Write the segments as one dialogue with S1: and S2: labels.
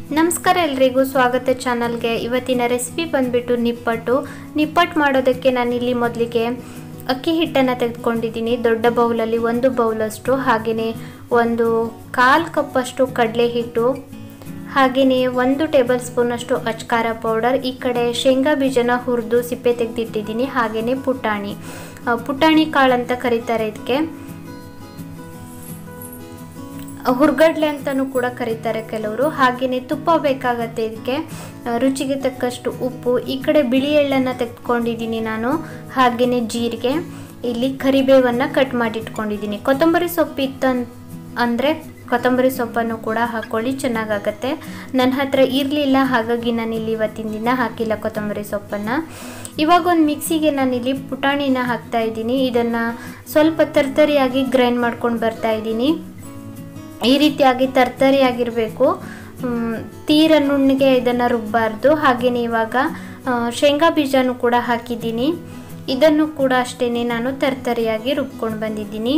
S1: ನಮಸ್ಕಾರ ಎಲ್ರಿಗೂ ಸ್ವಾಗತ ಚಾನಲ್ಗೆ ಇವತ್ತಿನ ರೆಸಿಪಿ ಬಂದ್ಬಿಟ್ಟು ನಿಪ್ಪಟ್ಟು ನಿಪ್ಪಟ್ಟು ಮಾಡೋದಕ್ಕೆ ನಾನಿಲ್ಲಿ ಮೊದಲಿಗೆ ಅಕ್ಕಿ ಹಿಟ್ಟನ್ನು ತೆಗೆದುಕೊಂಡಿದ್ದೀನಿ ದೊಡ್ಡ ಬೌಲಲ್ಲಿ ಒಂದು ಬೌಲಷ್ಟು ಹಾಗೆಯೇ ಒಂದು ಕಾಲು ಕಪ್ಪಷ್ಟು ಕಡಲೆ ಹಿಟ್ಟು ಹಾಗೆಯೇ ಒಂದು ಟೇಬಲ್ ಸ್ಪೂನಷ್ಟು ಅಚ್ಕಾರ ಪೌಡರ್ ಈ ಕಡೆ ಶೇಂಗಾ ಬೀಜನ ಹುರಿದು ಸಿಪ್ಪೆ ತೆಗೆದಿಟ್ಟಿದ್ದೀನಿ ಹಾಗೆಯೇ ಪುಟಾಣಿ ಆ, ಪುಟಾಣಿ ಕಾಳು ಅಂತ ಕರೀತಾರೆ ಇದಕ್ಕೆ ಹುರ್ಗಡ್ಲೆ ಅಂತಲೂ ಕೂಡ ಕರೀತಾರೆ ಕೆಲವರು ಹಾಗೆಯೇ ತುಪ್ಪ ಬೇಕಾಗತ್ತೆ ಇದಕ್ಕೆ ಆ, ರುಚಿಗೆ ತಕ್ಕಷ್ಟು ಉಪ್ಪು ಈ ಕಡೆ ಬಿಳಿ ಎಳ್ಳನ್ನು ತೆಗೆದುಕೊಂಡಿದ್ದೀನಿ ನಾನು ಹಾಗೆಯೇ ಜೀರಿಗೆ ಇಲ್ಲಿ ಕರಿಬೇವನ್ನು ಕಟ್ ಮಾಡಿ ಇಟ್ಕೊಂಡಿದ್ದೀನಿ ಕೊತ್ತಂಬರಿ ಸೊಪ್ಪು ಇತ್ತು ಅಂದರೆ ಕೊತ್ತಂಬರಿ ಸೊಪ್ಪನ್ನು ಕೂಡ ಹಾಕ್ಕೊಳ್ಳಿ ಚೆನ್ನಾಗಾಗತ್ತೆ ನನ್ನ ಹತ್ರ ಇರಲಿಲ್ಲ ಹಾಗಾಗಿ ನಾನಿಲ್ಲಿ ಇವತ್ತಿನ ದಿನ ಹಾಕಿಲ್ಲ ಕೊತ್ತಂಬರಿ ಸೊಪ್ಪನ್ನು ಇವಾಗ ಒಂದು ಮಿಕ್ಸಿಗೆ ನಾನಿಲ್ಲಿ ಪುಟಾಣಿನ ಹಾಕ್ತಾ ಇದ್ದೀನಿ ಇದನ್ನು ಸ್ವಲ್ಪ ತರ್ತರಿಯಾಗಿ ಗ್ರೈಂಡ್ ಮಾಡ್ಕೊಂಡು ಬರ್ತಾ ಇದ್ದೀನಿ ಈ ರೀತಿಯಾಗಿ ತರ್ತರಿಯಾಗಿರಬೇಕು ತೀರ ನುಣ್ಣಗೆ ಇದನ್ನು ರುಬ್ಬಾರ್ದು ಹಾಗೆಯೇ ಇವಾಗ ಆ, ಶೇಂಗಾ ಬೀಜನೂ ಕೂಡ ಹಾಕಿದ್ದೀನಿ ಇದನ್ನು ಕೂಡ ಅಷ್ಟೇ ನಾನು ತರ್ತರಿಯಾಗಿ ರುಬ್ಕೊಂಡು ಬಂದಿದ್ದೀನಿ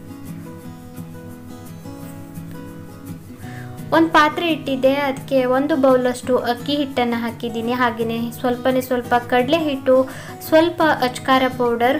S1: ಒಂದು ಪಾತ್ರೆ ಇಟ್ಟಿದ್ದೆ ಅದಕ್ಕೆ ಒಂದು ಬೌಲಷ್ಟು ಅಕ್ಕಿ ಹಿಟ್ಟನ್ನು ಹಾಕಿದ್ದೀನಿ ಹಾಗೆಯೇ ಸ್ವಲ್ಪನೇ ಸ್ವಲ್ಪ ಕಡಲೆ ಹಿಟ್ಟು ಸ್ವಲ್ಪ ಅಚ್ಕಾರ ಪೌಡರ್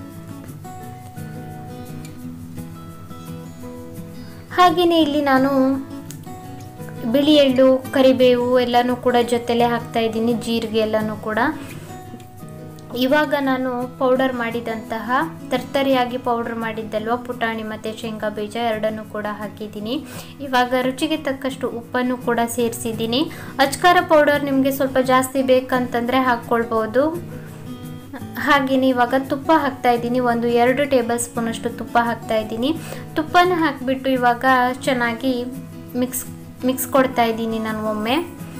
S1: ಹಾಗೆಯೇ ಇಲ್ಲಿ ನಾನು ಬಿಳಿ ಎಳ್ಳು ಕರಿಬೇವು ಎಲ್ಲನೂ ಕೂಡ ಜೊತೆಲೆ ಹಾಕ್ತಾ ಇದ್ದೀನಿ ಜೀರಿಗೆ ಎಲ್ಲನೂ ಕೂಡ ಇವಾಗ ನಾನು ಪೌಡರ್ ಮಾಡಿದಂತಹ ತರ್ತರಿಯಾಗಿ ಪೌಡರ್ ಮಾಡಿದ್ದಲ್ವ ಪುಟಾಣಿ ಮತ್ತು ಶೇಂಗಾ ಬೀಜ ಎರಡನ್ನೂ ಕೂಡ ಹಾಕಿದ್ದೀನಿ ಇವಾಗ ರುಚಿಗೆ ತಕ್ಕಷ್ಟು ಉಪ್ಪನ್ನು ಕೂಡ ಸೇರಿಸಿದ್ದೀನಿ ಅಚ್ಕಾರ ಪೌಡರ್ ನಿಮಗೆ ಸ್ವಲ್ಪ ಜಾಸ್ತಿ ಬೇಕಂತಂದರೆ ಹಾಕ್ಕೊಳ್ಬೋದು ಹಾಗೆಯೇ ಇವಾಗ ತುಪ್ಪ ಹಾಕ್ತಾ ಇದ್ದೀನಿ ಒಂದು ಎರಡು ಟೇಬಲ್ ಸ್ಪೂನಷ್ಟು ತುಪ್ಪ ಹಾಕ್ತಾ ಇದ್ದೀನಿ ತುಪ್ಪನ ಹಾಕಿಬಿಟ್ಟು ಇವಾಗ ಚೆನ್ನಾಗಿ ಮಿಕ್ಸ್ ಮಿಕ್ಸ್ ಕೊಡ್ತಾ ಇದ್ದೀನಿ ನಾನು ಒಮ್ಮೆ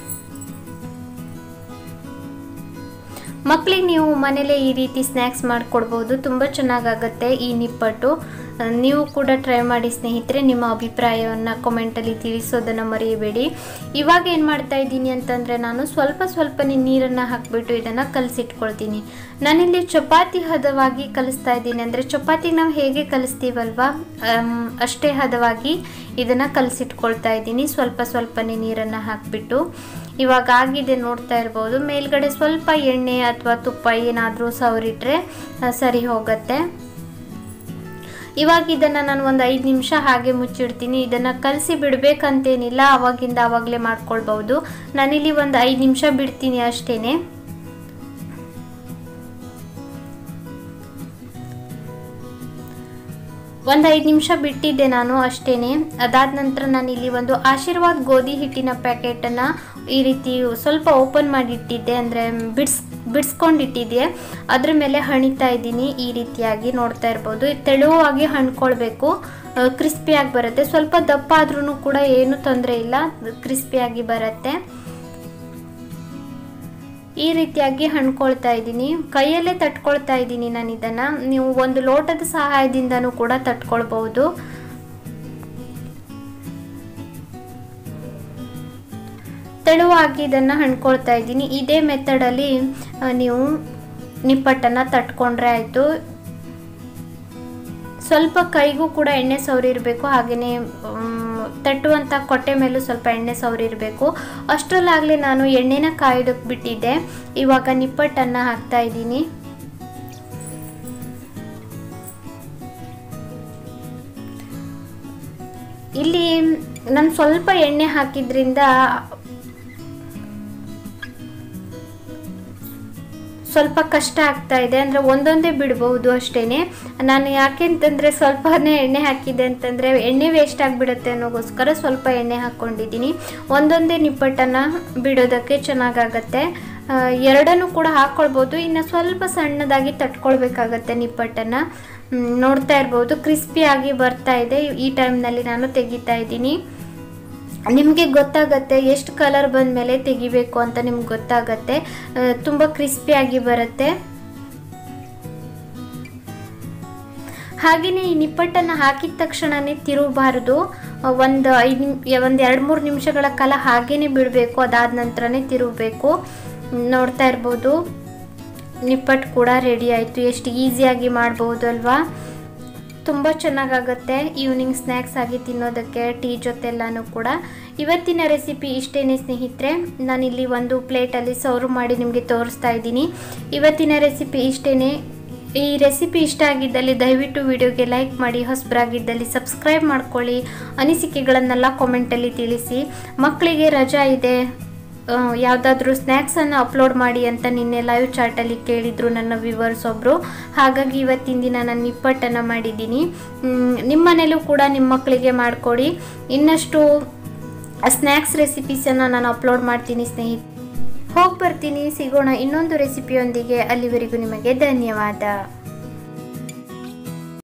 S1: ಮಕ್ಕಳಿಗೆ ನೀವು ಮನೇಲೇ ಈ ರೀತಿ ಸ್ನ್ಯಾಕ್ಸ್ ಮಾಡಿಕೊಡ್ಬೋದು ತುಂಬ ಚೆನ್ನಾಗಾಗತ್ತೆ ಈ ನಿಪ್ಪಟ್ಟು ಆ, ನೀವು ಕೂಡ ಟ್ರೈ ಮಾಡಿ ಸ್ನೇಹಿತರೆ ನಿಮ್ಮ ಅಭಿಪ್ರಾಯವನ್ನು ಕಮೆಂಟಲ್ಲಿ ತಿಳಿಸೋದನ್ನು ಮರೆಯಬೇಡಿ ಇವಾಗ ಏನು ಮಾಡ್ತಾ ಇದ್ದೀನಿ ಅಂತಂದರೆ ನಾನು ಸ್ವಲ್ಪ ಸ್ವಲ್ಪನೇ ನೀರನ್ನು ಹಾಕಿಬಿಟ್ಟು ಇದನ್ನು ಕಲಸಿಟ್ಕೊಳ್ತೀನಿ ನಾನಿಲ್ಲಿ ಚಪಾತಿ ಹದವಾಗಿ ಕಲಿಸ್ತಾ ಇದ್ದೀನಿ ಅಂದರೆ ಚಪಾತಿ ನಾವು ಹೇಗೆ ಕಲಿಸ್ತೀವಲ್ವ ಆಮ್, ಅಷ್ಟೇ ಹದವಾಗಿ ಇದನ್ನು ಕಲಸಿಟ್ಕೊಳ್ತಾ ಇದ್ದೀನಿ ಸ್ವಲ್ಪ ಸ್ವಲ್ಪನೇ ನೀರನ್ನು ಹಾಕಿಬಿಟ್ಟು ಇವಾಗ ಆಗಿದೆ ನೋಡ್ತಾ ಇರ್ಬೋದು ಮೇಲ್ಗಡೆ ಸ್ವಲ್ಪ ಎಣ್ಣೆ ಅಥವಾ ತುಪ್ಪ ಏನಾದರೂ ಸವರಿಟ್ರೆ ಆ, ಸರಿ ಹೋಗುತ್ತೆ ಇವಾಗ ಇದನ್ನು ನಾನು ಒಂದು ಐದು ನಿಮಿಷ ಹಾಗೆ ಮುಚ್ಚಿಡ್ತೀನಿ ಇದನ್ನು ಕಲಸಿ ಬಿಡಬೇಕಂತೇನಿಲ್ಲ ಅವಾಗಿಂದ ಆವಾಗಲೇ ಮಾಡ್ಕೊಳ್ಬೋದು ನಾನಿಲ್ಲಿ ಒಂದು ಐದು ನಿಮಿಷ ಬಿಡ್ತೀನಿ ಅಷ್ಟೇ ಒಂದು ಐದು ನಿಮಿಷ ಬಿಟ್ಟಿದ್ದೆ ನಾನು ಅಷ್ಟೇ ಅದಾದ ನಂತರ ನಾನು ಇಲ್ಲಿ ಒಂದು ಆಶೀರ್ವಾದ್ ಗೋಧಿ ಹಿಟ್ಟಿನ ಪ್ಯಾಕೆಟನ್ನು ಈ ರೀತಿ ಸ್ವಲ್ಪ ಓಪನ್ ಮಾಡಿ ಇಟ್ಟಿದ್ದೆ ಅಂದರೆ ಬಿಡ್ಸ್ ಬಿಡಿಸ್ಕೊಂಡಿಟ್ಟಿದ್ದೆ ಅದ್ರ ಮೇಲೆ ಹಣಿತಾ ಇದ್ದೀನಿ ಈ ರೀತಿಯಾಗಿ ನೋಡ್ತಾ ಇರ್ಬೋದು ಇದು ತೆಳುವಾಗಿ ಹಣ್ಕೊಳ್ಬೇಕು ಕ್ರಿಸ್ಪಿಯಾಗಿ ಬರುತ್ತೆ ಸ್ವಲ್ಪ ದಪ್ಪ ಆದ್ರೂ ಕೂಡ ಏನು ತೊಂದರೆ ಇಲ್ಲ ಕ್ರಿಸ್ಪಿಯಾಗಿ ಬರುತ್ತೆ ಈ ರೀತಿಯಾಗಿ ಹಣ್ಕೊಳ್ತಾ ಇದ್ದೀನಿ ಕೈಯಲ್ಲೇ ತಟ್ಕೊಳ್ತಾ ಇದ್ದೀನಿ ನಾನು ಇದನ್ನು ನೀವು ಒಂದು ಲೋಟದ ಸಹಾಯದಿಂದನೂ ಕೂಡ ತಟ್ಕೊಳ್ಬಹುದು ತೆಳುವಾಗಿ ಇದನ್ನು ಹಣ್ಕೊಳ್ತಾ ಇದ್ದೀನಿ ಇದೇ ಮೆಥಡಲ್ಲಿ ಆ, ನೀವು ನಿಪ್ಪಟ್ಟನ್ನು ತಟ್ಕೊಂಡ್ರೆ ಆಯಿತು ಸ್ವಲ್ಪ ಕೈಗೂ ಕೂಡ ಎಣ್ಣೆ ಸವರಿರಬೇಕು ಹಾಗೆಯೇ ತಟ್ಟುವಂಥ ಕೊಟ್ಟೆ ಮೇಲೂ ಸ್ವಲ್ಪ ಎಣ್ಣೆ ಸವರಿರಬೇಕು ಅಷ್ಟರಲ್ಲಾಗಲೇ ನಾನು ಎಣ್ಣೆನ ಕಾಯೋದಕ್ಕೆ ಬಿಟ್ಟಿದ್ದೆ ಇವಾಗ ನಿಪ್ಪಟ್ಟನ್ನು ಹಾಕ್ತಾ ಇದ್ದೀನಿ ಇಲ್ಲಿ ನಾನು ಸ್ವಲ್ಪ ಎಣ್ಣೆ ಹಾಕಿದ್ರಿಂದ ಸ್ವಲ್ಪ ಕಷ್ಟ ಆಗ್ತಾ ಇದೆ ಅಂದರೆ ಒಂದೊಂದೇ ಬಿಡ್ಬೋದು ಅಷ್ಟೇ ನಾನು ಯಾಕೆ ಅಂತಂದರೆ ಸ್ವಲ್ಪನೇ ಎಣ್ಣೆ ಹಾಕಿದ್ದೆ ಅಂತಂದರೆ ಎಣ್ಣೆ ವೇಸ್ಟ್ ಆಗಿಬಿಡುತ್ತೆ ಅನ್ನೋಗೋಸ್ಕರ ಸ್ವಲ್ಪ ಎಣ್ಣೆ ಹಾಕ್ಕೊಂಡಿದ್ದೀನಿ ಒಂದೊಂದೇ ನಿಪ್ಪಟ್ಟನ್ನು ಬಿಡೋದಕ್ಕೆ ಚೆನ್ನಾಗಾಗತ್ತೆ ಆ, ಎರಡನ್ನೂ ಕೂಡ ಹಾಕ್ಕೊಳ್ಬೋದು ಇನ್ನು ಸ್ವಲ್ಪ ಸಣ್ಣದಾಗಿ ತಟ್ಕೊಳ್ಬೇಕಾಗತ್ತೆ ನಿಪ್ಪಟ್ಟನ್ನು ಮ್, ನೋಡ್ತಾ ಇರ್ಬೋದು ಕ್ರಿಸ್ಪಿಯಾಗಿ ಬರ್ತಾ ಇದೆ ಈ ಟೈಮ್ನಲ್ಲಿ ನಾನು ತೆಗಿತಾ ಇದ್ದೀನಿ ನಿಮಗೆ ಗೊತ್ತಾಗತ್ತೆ ಎಷ್ಟು ಕಲರ್ ಬಂದಮೇಲೆ ತೆಗಿಬೇಕು ಅಂತ ನಿಮ್ಗೆ ಗೊತ್ತಾಗತ್ತೆ ಆ, ತುಂಬ ಕ್ರಿಸ್ಪಿಯಾಗಿ ಬರುತ್ತೆ ಹಾಗೆಯೇ ಈ ನಿಪ್ಪಟ್ಟನ್ನು ಹಾಕಿದ ತಕ್ಷಣವೇ ತಿರುಗಬಾರ್ದು ಒಂದು ಐದು ನಿಮ್ ಒಂದು ಎರಡು ಮೂರು ನಿಮಿಷಗಳ ಕಾಲ ಹಾಗೇ ಬಿಡಬೇಕು ಅದಾದ ನಂತರನೇ ತಿರುಗಬೇಕು ನೋಡ್ತಾ ಇರ್ಬೋದು ನಿಪ್ಪಟ್ಟು ಕೂಡ ರೆಡಿ ಆಯಿತು ಎಷ್ಟು ಈಸಿಯಾಗಿ ಮಾಡ್ಬೋದು ಅಲ್ವಾ ತುಂಬ ಚೆನ್ನಾಗಾಗುತ್ತೆ ಈವ್ನಿಂಗ್ ಸ್ನ್ಯಾಕ್ಸ್ ಆಗಿ ತಿನ್ನೋದಕ್ಕೆ ಟೀ ಜೊತೆಲ್ಲಾನು ಕೂಡ ಇವತ್ತಿನ ರೆಸಿಪಿ ಇಷ್ಟೇನೆ ಸ್ನೇಹಿತರೆ ನಾನಿಲ್ಲಿ ಒಂದು ಪ್ಲೇಟಲ್ಲಿ ಸರ್ವ್ ಮಾಡಿ ನಿಮಗೆ ತೋರಿಸ್ತಾ ಇದ್ದೀನಿ ಇವತ್ತಿನ ರೆಸಿಪಿ ಇಷ್ಟೇನೆ ಈ ರೆಸಿಪಿ ಇಷ್ಟ ಆಗಿದ್ದಲ್ಲಿ ದಯವಿಟ್ಟು ವಿಡಿಯೋಗೆ ಲೈಕ್ ಮಾಡಿ ಹೊಸಬರಾಗಿದ್ದಲ್ಲಿ ಸಬ್ಸ್ಕ್ರೈಬ್ ಮಾಡ್ಕೊಳ್ಳಿ ಅನಿಸಿಕೆಗಳನ್ನೆಲ್ಲ ಕಾಮೆಂಟಲ್ಲಿ ತಿಳಿಸಿ ಮಕ್ಕಳಿಗೆ ರಜಾ ಇದೆ ಯಾವುದಾದ್ರೂ ಸ್ನ್ಯಾಕ್ಸನ್ನು ಅಪ್ಲೋಡ್ ಮಾಡಿ ಅಂತ ನಿನ್ನೆ ಲೈವ್ ಚಾಟಲ್ಲಿ ಕೇಳಿದರು ನನ್ನ ವ್ಯೂವರ್ಸ್ ಒಬ್ಬರು ಹಾಗಾಗಿ ಇವತ್ತಿನ ದಿನ ನಾನು ನಿಪ್ಪಟ್ಟನ್ನು ಮಾಡಿದ್ದೀನಿ ನಿಮ್ಮ ಮನೇಲೂ ಕೂಡ ನಿಮ್ಮ ಮಕ್ಕಳಿಗೆ ಮಾಡಿಕೊಡಿ ಇನ್ನಷ್ಟು ಸ್ನ್ಯಾಕ್ಸ್ ರೆಸಿಪೀಸನ್ನು ನಾನು ಅಪ್ಲೋಡ್ ಮಾಡ್ತೀನಿ ಸ್ನೇಹಿತ ಹೋಗಿ ಬರ್ತೀನಿ ಸಿಗೋಣ ಇನ್ನೊಂದು ರೆಸಿಪಿಯೊಂದಿಗೆ ಅಲ್ಲಿವರೆಗೂ ನಿಮಗೆ ಧನ್ಯವಾದ